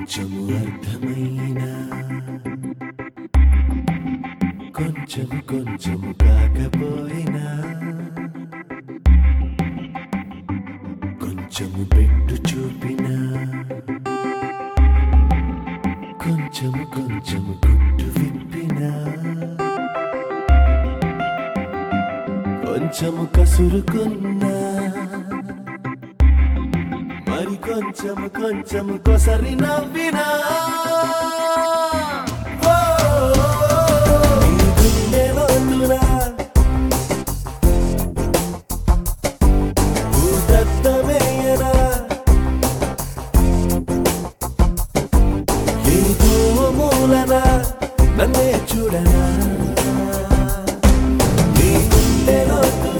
కొంచెము అర్థమైనా కొంచెము కొంచెము కాకపోయినా కొంచెము పెట్టు చూపినా కొంచెము కొంచెము గుట్టు విప్పినా కొంచెము కసురుకున్నా మరి కొంచెము కొంచెము కొసరి నవ్వినా ఓ, నీ గుండె లోతున భూతత్వమేయనా ఏదో మూలన నన్నే చూడనా నీ గుండె లోతున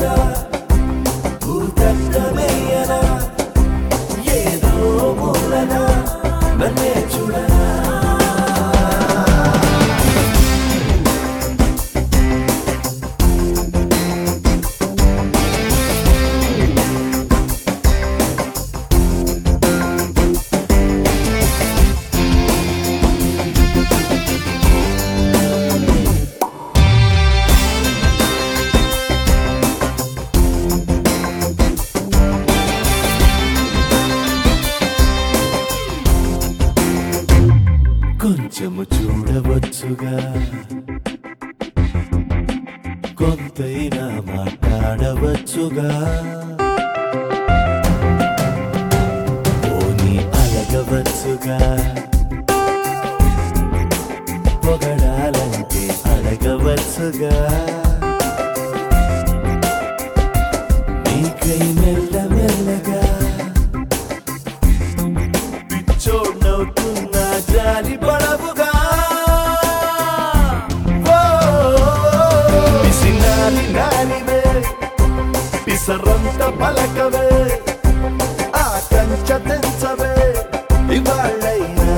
భూతత్వమేయనా ఏదో మూలన నన్నే చూడనా కొంచెము చూడవచ్చుగా కొంతైనా మాట్లాడవచ్చుగా పోనీ అలగవచ్చుగా పొగడాలంటే అడగవచ్చుగా నీకై మెల్ల మెల్లగా పిచ్చోడ్నవుతున్నా జాలి పడవుగా ఓ, పిసినారి నానివే పిసరంత పలకవే ఆ కంచ తెంచవే ఇవాళ్ళైనా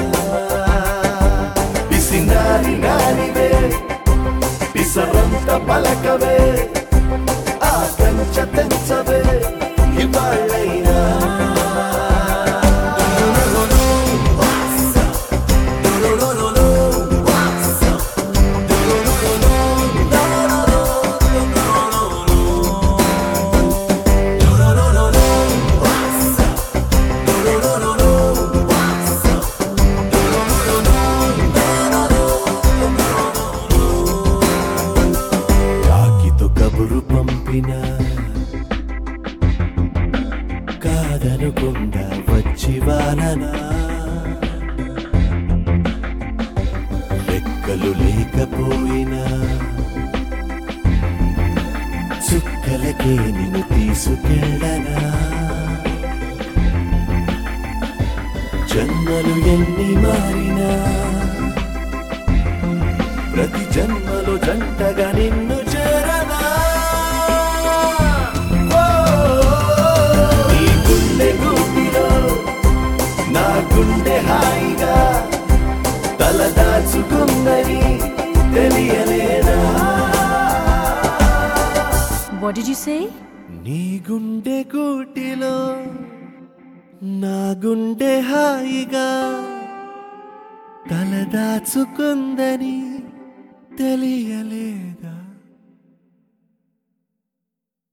పిసినారి నానివే పిసరంత పలకవే ఆ కంచ తెంచవే ఇవాళ్ళైనా కాకితో కబురు పంపిన కాదనుకుండా వచ్చి వాననా లెక్కలు లేకపోయినా చుక్కలకే నిన్ను తీసుకెళ్ళనా జన్మలు ఎన్ని మారినా ప్రతి జన్మలో జంటగా నిన్ను చేరనా ఓ, నీ గుండె గూటిలో నా గుండె హాయిగా తల దాచుకుందని తెలియలేదా What did you say? నీ గుండె గూటిలో నా గుండె హాయిగా తల దాచుకుందని తెలియలేదా